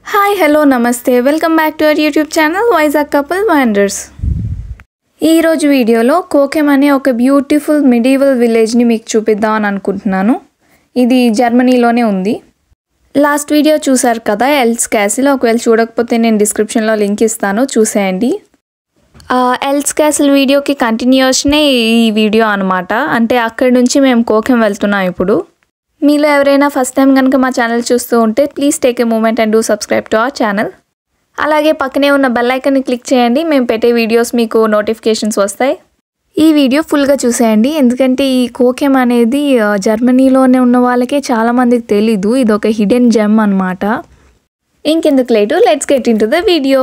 hi hello నమస్తే welcome back to our YouTube channel Vizag couple wonders ఈరోజు వీడియోలో కోకెమ్ అనే ఒక బ్యూటిఫుల్ మిడీవల్ విలేజ్ని మీకు చూపిద్దాం అని అనుకుంటున్నాను ఇది జర్మనీలోనే ఉంది లాస్ట్ వీడియో చూసారు కదా ఎల్స్ క్యాసిల్ ఒకవేళ చూడకపోతే నేను డిస్క్రిప్షన్లో లింక్ ఇస్తాను చూసేయండి ఆ, ఎల్స్ క్యాసిల్ వీడియోకి కంటిన్యూషనే ఈ వీడియో అనమాట అంటే అక్కడి నుంచి మేము కోకెం వెళ్తున్నాం ఇప్పుడు మీలో ఎవరైనా ఫస్ట్ టైం కనుక మా ఛానల్ చూస్తూ ఉంటే please take a moment and do subscribe to our channel అలాగే పక్కనే ఉన్న బెల్ ఐకాన్ని క్లిక్ చేయండి మేము పెట్టే వీడియోస్ మీకు నోటిఫికేషన్స్ వస్తాయి ఈ వీడియో ఫుల్గా చూసేయండి ఎందుకంటే ఈ కోకెం అనేది ఆ, జర్మనీలోనే ఉన్న వాళ్ళకే చాలామందికి తెలీదు ఇది ఒక హిడెన్ జెమ్ అనమాట ఇంకెందుకు late let's get into the video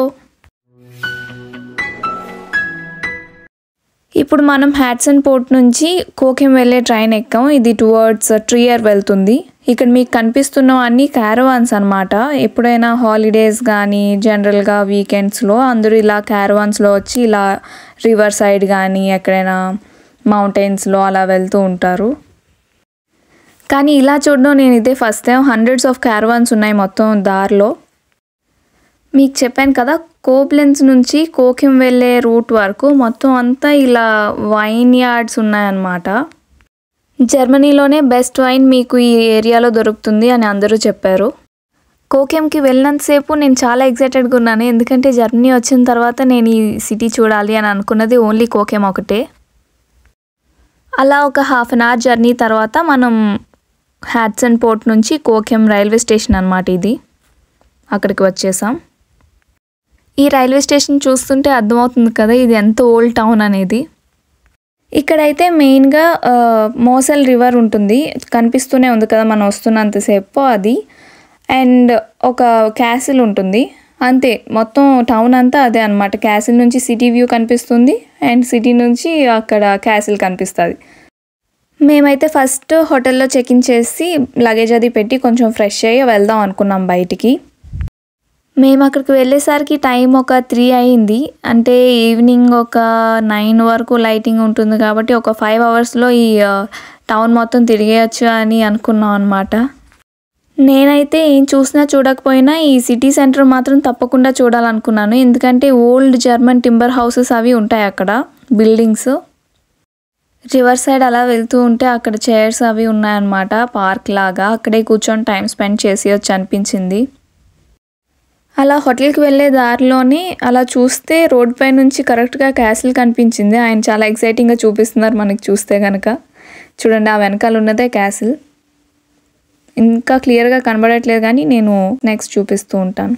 ఇప్పుడు మనం హ్యాట్సన్ పోర్ట్ నుంచి కోకెం వెళ్ళే ట్రైన్ ఎక్కాం ఇది టువర్డ్స్ ట్రియర్ వెళ్తుంది ఇక్కడ మీకు కనిపిస్తున్న అన్ని క్యారవాన్స్ అనమాట ఎప్పుడైనా హాలిడేస్ కానీ జనరల్గా వీకెండ్స్లో అందరూ ఇలా క్యారవాన్స్లో వచ్చి ఇలా రివర్ సైడ్ కానీ ఎక్కడైనా మౌంటైన్స్లో అలా వెళ్తూ ఉంటారు కానీ ఇలా చూడడం నేను ఇదే first time hundreds of caravans ఉన్నాయి మొత్తం దారిలో మీకు చెప్పాను కదా కోబ్లెన్స్ నుంచి కోకిం వెళ్ళే రూట్ వరకు మొత్తం అంతా ఇలా వైన్ యార్డ్స్ ఉన్నాయన్నమాట జర్మనీలోనే బెస్ట్ వైన్ మీకు ఈ ఏరియాలో దొరుకుతుంది అని అందరూ చెప్పారు కోకెంకి వెళ్ళినంతసేపు నేను చాలా ఎగ్జైటెడ్గా ఉన్నాను ఎందుకంటే జర్మనీ వచ్చిన తర్వాత నేను ఈ సిటీ చూడాలి అని అనుకున్నది ఓన్లీ కోకెం ఒకటే అలా ఒక హాఫ్ అన్ అవర్ జర్నీ తర్వాత మనం హ్యాట్సన్ పోర్ట్ నుంచి కోకెం రైల్వే స్టేషన్ అనమాట ఇది అక్కడికి వచ్చేసాం ఈ రైల్వే స్టేషన్ చూస్తుంటే అర్థమవుతుంది కదా ఇది ఎంత ఓల్డ్ టౌన్ అనేది ఇక్కడైతే మెయిన్గా ఆ, మోసల్ రివర్ ఉంటుంది కనిపిస్తూనే ఉంది కదా మనం వస్తున్నంతసేపు అది అండ్ ఒక క్యాసిల్ ఉంటుంది అంతే మొత్తం టౌన్ అంతా అదే అనమాట క్యాసిల్ నుంచి సిటీ వ్యూ కనిపిస్తుంది అండ్ సిటీ నుంచి అక్కడ క్యాసిల్ కనిపిస్తుంది మేమైతే ఫస్ట్ హోటల్లో చెక్ ఇన్ చేసి లగేజ్ అది పెట్టి కొంచెం ఫ్రెష్ అయ్యి వెళ్దాం అనుకున్నాం బయటికి మేము అక్కడికి వెళ్ళేసరికి టైం ఒక త్రీ అయింది అంటే ఈవినింగ్ ఒక నైన్ వరకు లైటింగ్ ఉంటుంది కాబట్టి ఒక ఫైవ్ అవర్స్లో ఈ ఆ, టౌన్ మొత్తం తిరిగేయచ్చు అని అనుకున్నాం అనమాట నేనైతే ఏం చూసినా చూడకపోయినా ఈ సిటీ సెంటర్ మాత్రం తప్పకుండా చూడాలనుకున్నాను ఎందుకంటే ఓల్డ్ జర్మన్ టింబర్ హౌసెస్ అవి ఉంటాయి అక్కడ బిల్డింగ్స్ రివర్ సైడ్ అలా వెళ్తూ ఉంటే అక్కడ చైర్స్ అవి ఉన్నాయన్నమాట పార్క్ లాగా అక్కడే కూర్చొని టైం స్పెండ్ చేసి వచ్చి అనిపించింది అలా హోటల్కి వెళ్ళే దారిలోనే అలా చూస్తే రోడ్ పై నుంచి కరెక్ట్గా క్యాసిల్ కనిపించింది ఆయన చాలా ఎక్సైటింగ్గా చూపిస్తున్నారు మనకి చూస్తే కనుక చూడండి ఆ వెనకాల ఉన్నదే క్యాసిల్ ఇంకా క్లియర్గా కనబడట్లేదు కానీ నేను నెక్స్ట్ చూపిస్తూ ఉంటాను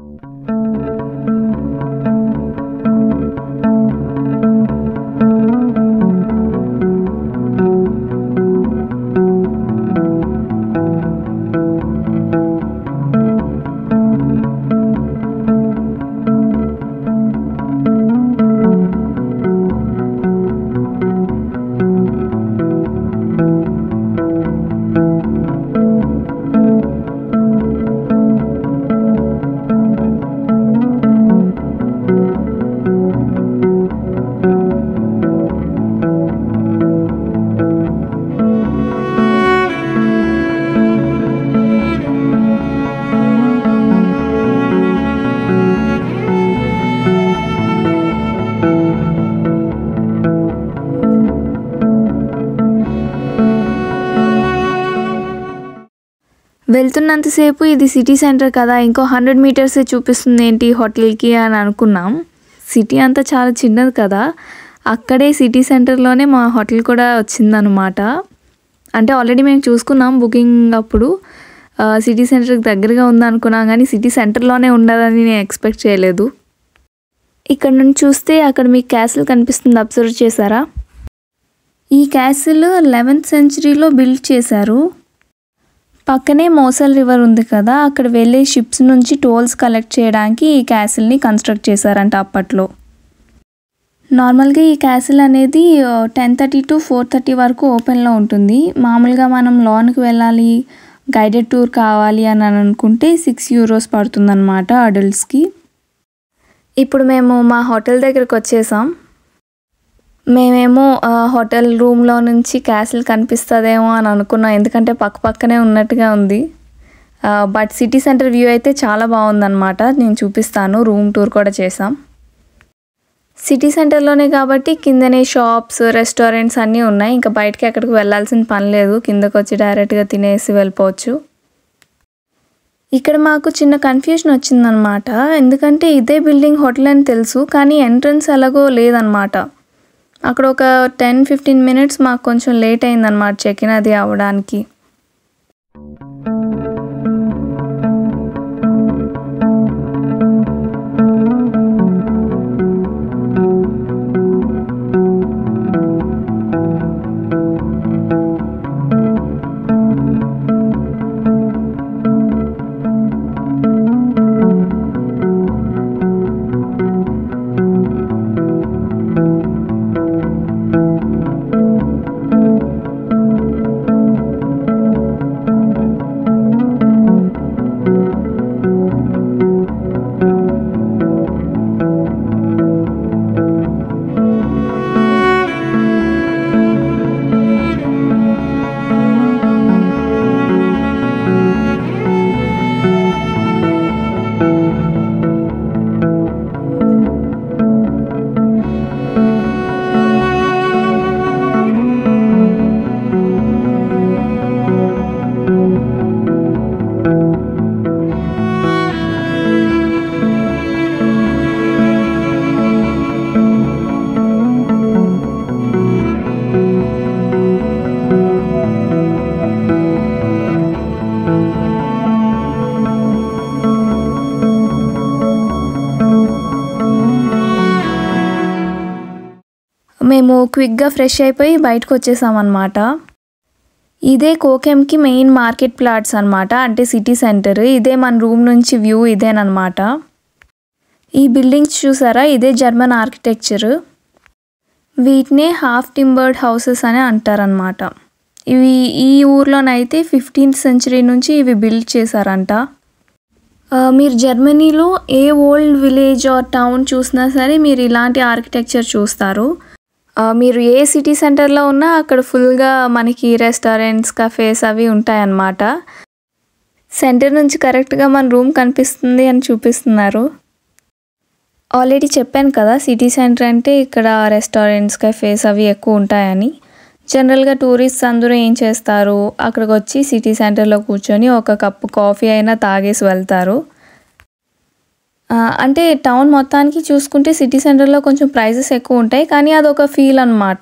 వెళ్తున్నంతసేపు ఇది సిటీ సెంటర్ కదా ఇంకో హండ్రెడ్ మీటర్సే చూపిస్తుంది ఏంటి హోటల్కి అని అనుకున్నాం సిటీ అంతా చాలా చిన్నది కదా అక్కడే సిటీ సెంటర్లోనే మా హోటల్ కూడా వచ్చిందనమాట అంటే ఆల్రెడీ మేము చూసుకున్నాం బుకింగ్ అప్పుడు ఆ, సిటీ సెంటర్కి దగ్గరగా ఉందనుకున్నాం కానీ సిటీ సెంటర్లోనే ఉండదని నేను ఎక్స్పెక్ట్ చేయలేదు ఇక్కడ నుంచి చూస్తే అక్కడ మీకు క్యాసిల్ కనిపిస్తుంది అబ్జర్వ్ చేశారా ఈ క్యాసిల్ లెవెన్త్ సెంచరీలో బిల్డ్ చేశారు పక్కనే మోసల్ రివర్ ఉంది కదా అక్కడ వెళ్ళే షిప్స్ నుంచి టోల్స్ కలెక్ట్ చేయడానికి ఈ క్యాసిల్ని కన్స్ట్రక్ట్ చేశారంట అప్పట్లో నార్మల్గా ఈ క్యాసిల్ అనేది ten thirty to four thirty వరకు ఓపెన్లో ఉంటుంది మామూలుగా మనం లోన్కి వెళ్ళాలి గైడెడ్ టూర్ కావాలి అని అనుకుంటే సిక్స్ యూరోస్ పడుతుందన్నమాట అడల్ట్స్కి ఇప్పుడు మేము మా హోటల్ దగ్గరకు వచ్చేసాం మేమేమో ఆ, హోటల్ రూమ్లో నుంచి క్యాసిల్ కనిపిస్తుందేమో అని అనుకున్నాం ఎందుకంటే పక్క పక్కనే ఉన్నట్టుగా ఉంది బట్ సిటీ సెంటర్ వ్యూ అయితే చాలా బాగుందన్నమాట నేను చూపిస్తాను రూమ్ టూర్ కూడా చేసాం సిటీ సెంటర్లోనే కాబట్టి కిందనే షాప్స్ రెస్టారెంట్స్ అన్నీ ఉన్నాయి ఇంకా బయటకి ఎక్కడికి వెళ్ళాల్సిన పని లేదు కిందకు వచ్చి డైరెక్ట్గా తినేసి వెళ్ళిపోవచ్చు ఇక్కడ మాకు చిన్న కన్ఫ్యూజన్ వచ్చిందనమాట ఎందుకంటే ఇదే బిల్డింగ్ హోటల్ అని తెలుసు కానీ ఎంట్రన్స్ ఎలాగో లేదనమాట అక్కడ ఒక టెన్ ఫిఫ్టీన్ మినిట్స్ మాకు కొంచెం లేట్ అయిందనమాట చెక్ ఇన్ అది అవ్వడానికి మేము క్విక్గా ఫ్రెష్ అయిపోయి బయటకు వచ్చేసామన్నమాట ఇదే కోకెంకి మెయిన్ మార్కెట్ ప్లాట్స్ అనమాట అంటే సిటీ సెంటర్ ఇదే మన రూమ్ నుంచి వ్యూ ఇదేనమాట ఈ బిల్డింగ్స్ చూసారా ఇదే జర్మన్ ఆర్కిటెక్చర్ వీటినే హాఫ్ టింబర్డ్ హౌసెస్ అని అంటారనమాట ఇవి ఈ ఊర్లోనైతే ఫిఫ్టీన్త్ సెంచరీ నుంచి ఇవి బిల్డ్ చేశారంట ఆ, మీరు జర్మనీలో ఏ ఓల్డ్ విలేజ్ ఆర్ టౌన్ చూసినా సరే మీరు ఇలాంటి ఆర్కిటెక్చర్ చూస్తారు ఆ, మీరు ఏ సిటీ సెంటర్లో ఉన్నా అక్కడ ఫుల్గా మనకి రెస్టారెంట్స్ కఫేస్ అవి ఉంటాయన్నమాట సెంటర్ నుంచి కరెక్ట్గా మన రూమ్ కనిపిస్తుంది అని చూపిస్తున్నారు ఆల్రెడీ చెప్పాను కదా సిటీ సెంటర్ అంటే ఇక్కడ రెస్టారెంట్స్ కఫేస్ అవి ఎక్కువ ఉంటాయని జనరల్గా టూరిస్ట్స్ అందరూ ఏం చేస్తారు అక్కడికి వచ్చి సిటీ సెంటర్లో కూర్చొని ఒక కప్పు కాఫీ అయినా తాగేసి వెళ్తారు ఆ, అంటే టౌన్ మొత్తానికి చూసుకుంటే సిటీ సెంటర్లో కొంచెం ప్రైజెస్ ఎక్కువ ఉంటాయి కానీ అదొక ఫీల్ అన్నమాట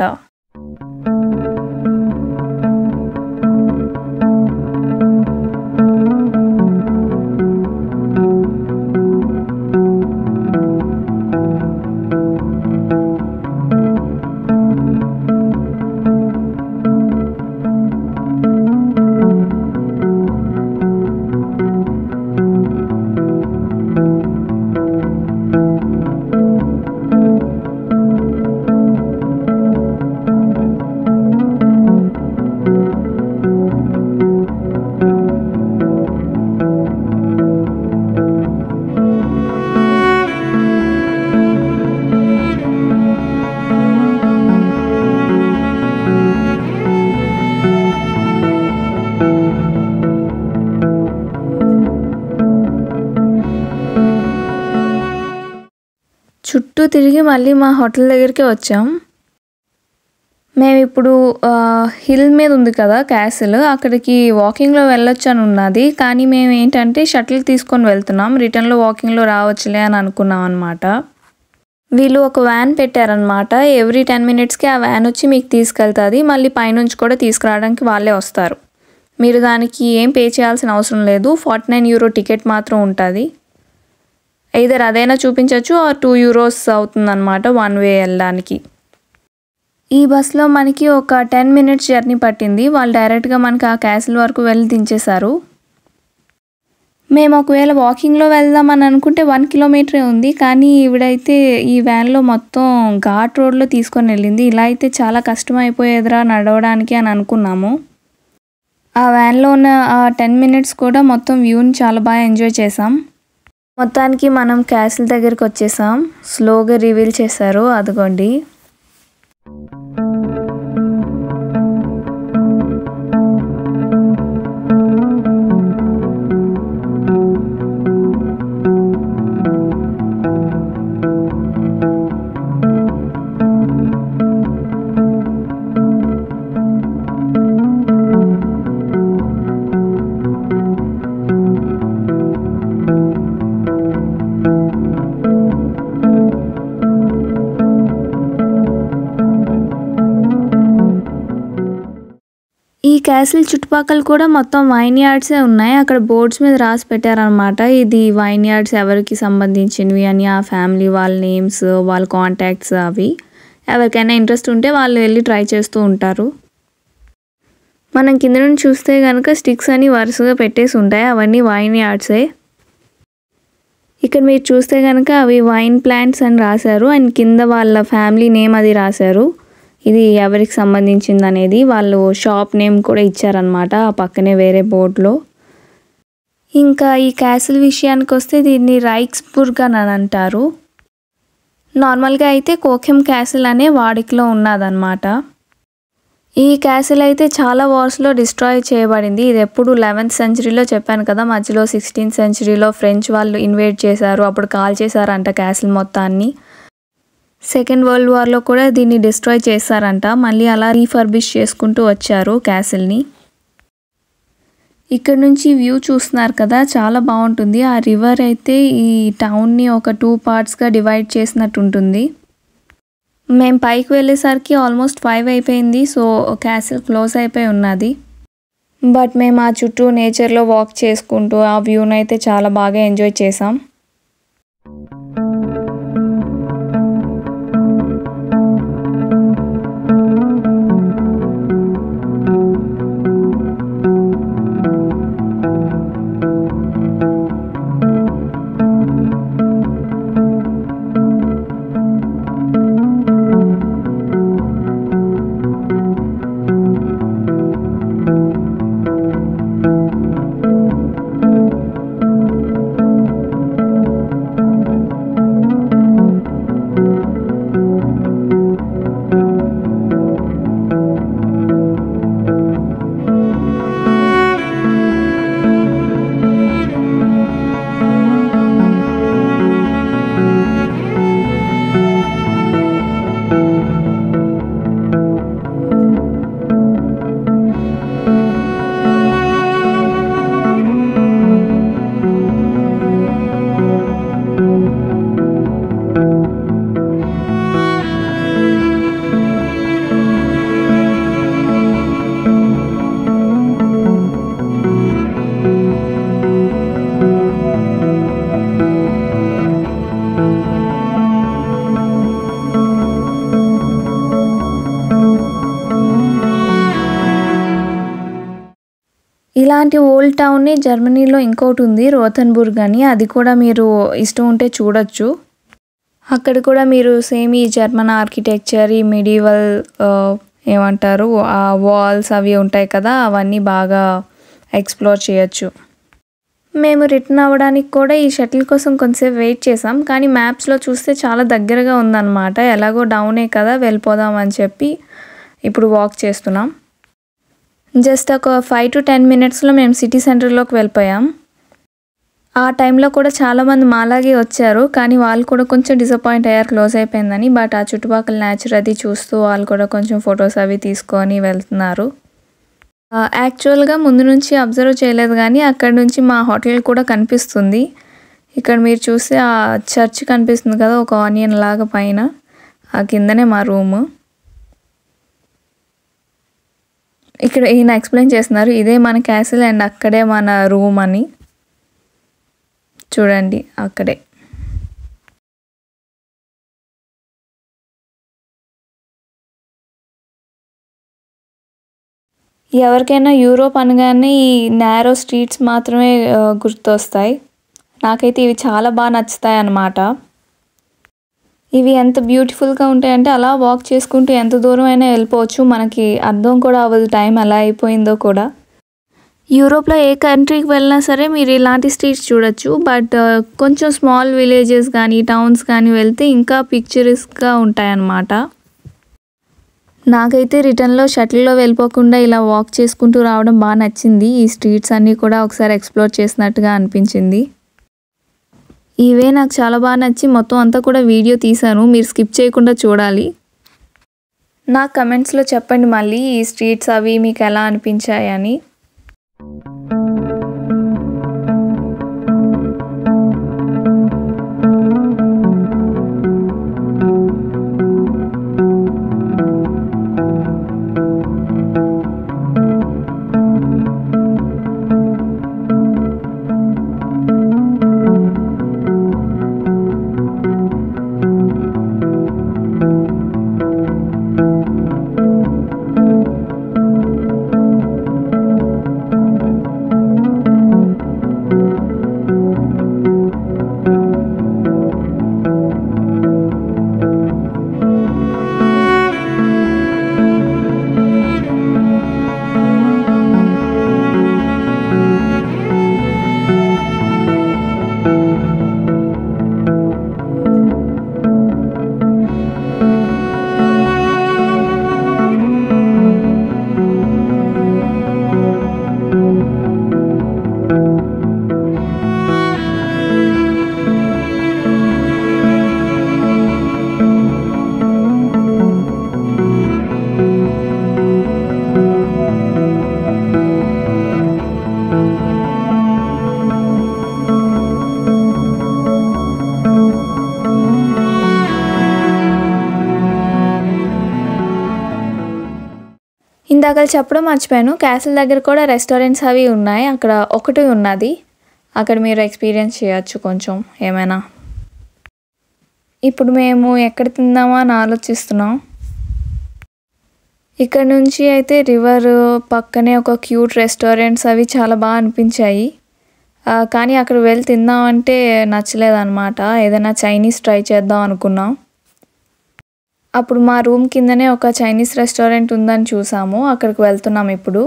చుట్టూ తిరిగి మళ్ళీ మా హోటల్ దగ్గరికి వచ్చాం మేము ఇప్పుడు ఆ, హిల్ మీద ఉంది కదా క్యాసిల్ అక్కడికి వాకింగ్లో వెళ్ళొచ్చు అని ఉన్నది కానీ మేము ఏంటంటే షటిల్ తీసుకొని వెళ్తున్నాం రిటర్న్లో వాకింగ్లో రావచ్చులే అని అనుకున్నాం అనమాట వీళ్ళు ఒక వ్యాన్ పెట్టారనమాట ఎవ్రీ టెన్ మినిట్స్కి ఆ వ్యాన్ వచ్చి మీకు తీసుకెళ్తుంది మళ్ళీ పైనుంచి కూడా తీసుకురావడానికి వాళ్ళే వస్తారు మీరు దానికి ఏం పే చేయాల్సిన అవసరం లేదు ఫార్టీ నైన్ యూరో టికెట్ మాత్రం ఉంటుంది ఐదర్ అదైనా చూపించవచ్చు ఆ టూ యూరోస్ అవుతుందన్నమాట వన్ వే వెళ్ళడానికి ఈ బస్లో మనకి ఒక టెన్ మినిట్స్ జర్నీ పట్టింది వాళ్ళు డైరెక్ట్గా మనకి ఆ క్యాసిల్ వరకు వెళ్ళి దించేశారు మేము ఒకవేళ వాకింగ్లో వెళ్దామని అనుకుంటే వన్ కిలోమీటరే ఉంది కానీ ఈవిడైతే ఈ వ్యాన్లో మొత్తం ఘాట్ రోడ్లో తీసుకొని వెళ్ళింది ఇలా అయితే చాలా కష్టం అయిపోయేదిరా నడవడానికి అని అనుకున్నాము ఆ వ్యాన్లో ఉన్న ఆ టెన్ మినిట్స్ కూడా మొత్తం వ్యూని చాలా బాగా ఎంజాయ్ చేసాం మొత్తానికి మనం క్యాసిల్ దగ్గరికి వచ్చేసాం స్లోగా రివీల్ చేశారు అదిగోండి క్యాసిల్ చుట్టుపక్కల కూడా మొత్తం వైన్ యార్డ్సే ఉన్నాయి అక్కడ బోర్డ్స్ మీద రాసి పెట్టారనమాట ఇది వైన్ యార్డ్స్ ఎవరికి సంబంధించినవి అని ఆ ఫ్యామిలీ వాళ్ళ నేమ్స్ వాళ్ళ కాంటాక్ట్స్ అవి ఎవరికైనా ఇంట్రెస్ట్ ఉంటే వాళ్ళు వెళ్ళి ట్రై చేస్తూ ఉంటారు మనం కింద నుంచి చూస్తే కనుక స్టిక్స్ అని వరుసగా పెట్టేసి ఉంటాయి అవన్నీ వైన్ యార్డ్సే ఇక్కడ మీరు చూస్తే కనుక అవి వైన్ ప్లాంట్స్ అని రాశారు అండ్ కింద వాళ్ళ ఫ్యామిలీ నేమ్ అది రాశారు ఇది ఎవరికి సంబంధించింది అనేది వాళ్ళు షాప్ నేమ్ కూడా ఇచ్చారనమాట ఆ పక్కనే వేరే బోర్డులో ఇంకా ఈ క్యాసిల్ విషయానికి వస్తే దీన్ని రైక్స్బుర్గ్ అని అంటారు నార్మల్గా అయితే కోకెమ్ క్యాసిల్ అనే వాడికలో ఉన్నదన్నమాట ఈ క్యాసిల్ అయితే చాలా వార్స్లో డిస్ట్రాయ్ చేయబడింది ఇది ఎప్పుడు లెవెన్త్ సెంచరీలో చెప్పాను కదా మధ్యలో సిక్స్టీన్త్ సెంచరీలో ఫ్రెంచ్ వాళ్ళు ఇన్వేట్ చేశారు అప్పుడు కాల్ చేశారంట క్యాసిల్ మొత్తాన్ని సెకండ్ వరల్డ్ వార్లో కూడా దీన్ని డిస్ట్రాయ్ చేశారంట మళ్ళీ అలా రీఫర్బిష్ చేసుకుంటూ వచ్చారు క్యాసిల్ని ఇక్కడ నుంచి వ్యూ చూస్తున్నారు కదా చాలా బాగుంటుంది ఆ రివర్ అయితే ఈ టౌన్ని ఒక టూ పార్ట్స్గా డివైడ్ చేసినట్టు ఉంటుంది మేము పైకి వెళ్ళేసరికి ఆల్మోస్ట్ ఫైవ్ అయిపోయింది సో క్యాసిల్ క్లోజ్ అయిపోయి ఉన్నది బట్ మేము ఆ చుట్టూ నేచర్లో వాక్ చేసుకుంటూ ఆ వ్యూని అయితే చాలా బాగా ఎంజాయ్ చేసాం ఇలాంటి ఓల్డ్ టౌన్ని జర్మనీలో ఇంకోటి ఉంది రోథన్బుర్గ్ అని అది కూడా మీరు ఇష్టం ఉంటే చూడొచ్చు అక్కడ కూడా మీరు సేమ్ ఈ జర్మన్ ఆర్కిటెక్చర్ ఈ మిడివల్ ఏమంటారు ఆ వాల్స్ అవి ఉంటాయి కదా అవన్నీ బాగా ఎక్స్ప్లోర్ చేయొచ్చు మేము రిటర్న్ అవ్వడానికి కూడా ఈ షటిల్ కోసం కొంతసేపు వెయిట్ చేసాం కానీ మ్యాప్స్లో చూస్తే చాలా దగ్గరగా ఉందన్నమాట ఎలాగో డౌనే కదా వెళ్ళిపోదాం అని చెప్పి ఇప్పుడు వాక్ చేస్తున్నాం జస్ట్ ఒక ఫైవ్ టు టెన్ మినిట్స్లో మేము సిటీ సెంటర్లోకి వెళ్ళిపోయాం ఆ టైంలో కూడా చాలామంది మాలాగే వచ్చారు కానీ వాళ్ళు కూడా కొంచెం డిసప్పాయింట్ అయ్యారు క్లోజ్ అయిపోయిందని బట్ ఆ చుట్టుపక్కల నేచర్ అది చూస్తూ వాళ్ళు కూడా కొంచెం ఫొటోస్ అవి తీసుకొని వెళ్తున్నారు యాక్చువల్గా ముందు నుంచి అబ్జర్వ్ చేయలేదు కానీ అక్కడ నుంచి మా హోటల్ కూడా కనిపిస్తుంది ఇక్కడ మీరు చూస్తే ఆ చర్చ్ కనిపిస్తుంది కదా ఒక ఆనియన్ లాగా పైన ఆ కిందనే మా రూము ఇక్కడ ఈయన ఎక్స్ప్లెయిన్ చేస్తున్నారు ఇదే మన క్యాసిల్ అండ్ అక్కడే మన రూమ్ అని చూడండి అక్కడే ఎవరికైనా యూరోప్ అనగానే ఈ నేరో స్ట్రీట్స్ మాత్రమే ఆ, గుర్తొస్తాయి నాకైతే ఇవి చాలా బాగా నచ్చుతాయి అన్నమాట ఇవి ఎంత బ్యూటిఫుల్గా ఉంటాయంటే అలా వాక్ చేసుకుంటూ ఎంత దూరం అయినా వెళ్ళిపోవచ్చు మనకి అర్థం కూడా అవ్వదు టైం ఎలా అయిపోయిందో కూడా యూరోప్లో ఏ కంట్రీకి వెళ్ళినా సరే మీరు ఇలాంటి స్ట్రీట్స్ చూడొచ్చు బట్ కొంచెం స్మాల్ విలేజెస్ కానీ టౌన్స్ కానీ వెళ్తే ఇంకా పిక్చరస్గా ఉంటాయన్నమాట నాకైతే రిటర్న్లో షటిల్లో వెళ్ళిపోకుండా ఇలా వాక్ చేసుకుంటూ రావడం బాగా నచ్చింది ఈ స్ట్రీట్స్ అన్నీ కూడా ఒకసారి ఎక్స్ప్లోర్ చేసినట్టుగా అనిపించింది ఇవే నాకు చాలా బాగా నచ్చి మొత్తం అంతా కూడా వీడియో తీశాను మీరు స్కిప్ చేయకుండా చూడాలి నా కమెంట్స్లో చెప్పండి మళ్ళీ ఈ స్ట్రీట్స్ అవి మీకు ఎలా అనిపించాయి అని ఇందాక చెప్పడం మర్చిపోయాను క్యాసిల్ దగ్గర కూడా రెస్టారెంట్స్ అవి ఉన్నాయి అక్కడ ఒకటి ఉన్నది అక్కడ మీరు ఎక్స్పీరియన్స్ చేయొచ్చు కొంచెం ఏమైనా ఇప్పుడు మేము ఎక్కడ తిందామా అని ఆలోచిస్తున్నాం ఇక్కడ నుంచి అయితే రివర్ పక్కనే ఒక క్యూట్ రెస్టారెంట్స్ అవి చాలా బాగా అనిపించాయి ఆ, కానీ అక్కడ వెళ్ళి తిందామంటే నచ్చలేదన్నమాట ఏదైనా చైనీస్ ట్రై చేద్దాం అనుకున్నాం అప్పుడు మా రూమ్ కిందనే ఒక చైనీస్ రెస్టారెంట్ ఉందని చూసాము అక్కడికి వెళ్తున్నాం ఇప్పుడు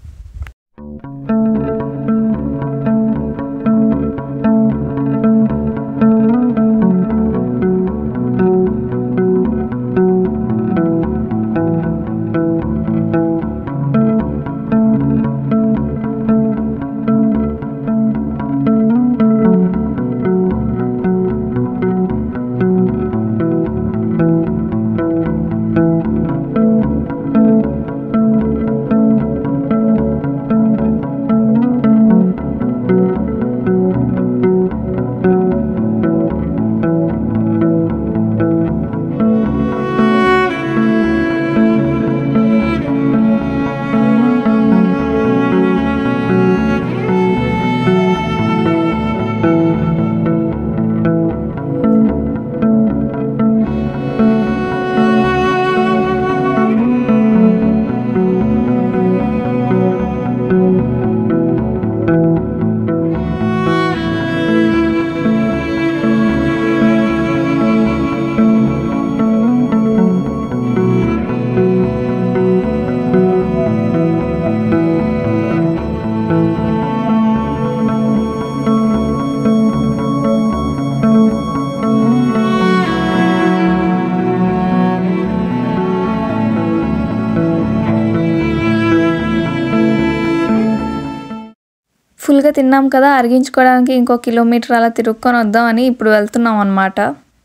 ఫుల్గా తిన్నాం కదా అరిగించుకోవడానికి ఇంకో కిలోమీటర్ అలా తిరుక్కొని వద్దామని ఇప్పుడు వెళ్తున్నాం అనమాట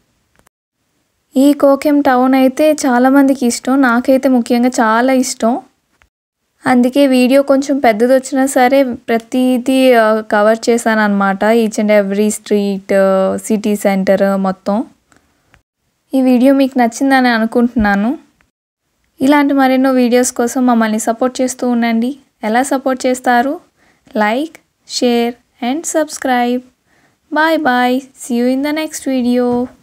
ఈ కోకెం టౌన్ అయితే చాలామందికి ఇష్టం నాకైతే ముఖ్యంగా చాలా ఇష్టం అందుకే వీడియో కొంచెం పెద్దది వచ్చినా సరే ప్రతిదీ కవర్ చేశాను అనమాట each and every street city centre మొత్తం ఈ వీడియో మీకు నచ్చిందని అనుకుంటున్నాను ఇలాంటి మరెన్నో వీడియోస్ కోసం మమ్మల్ని సపోర్ట్ చేస్తూ ఉండండి ఎలా సపోర్ట్ చేస్తారు like share and subscribe bye bye see you in the next video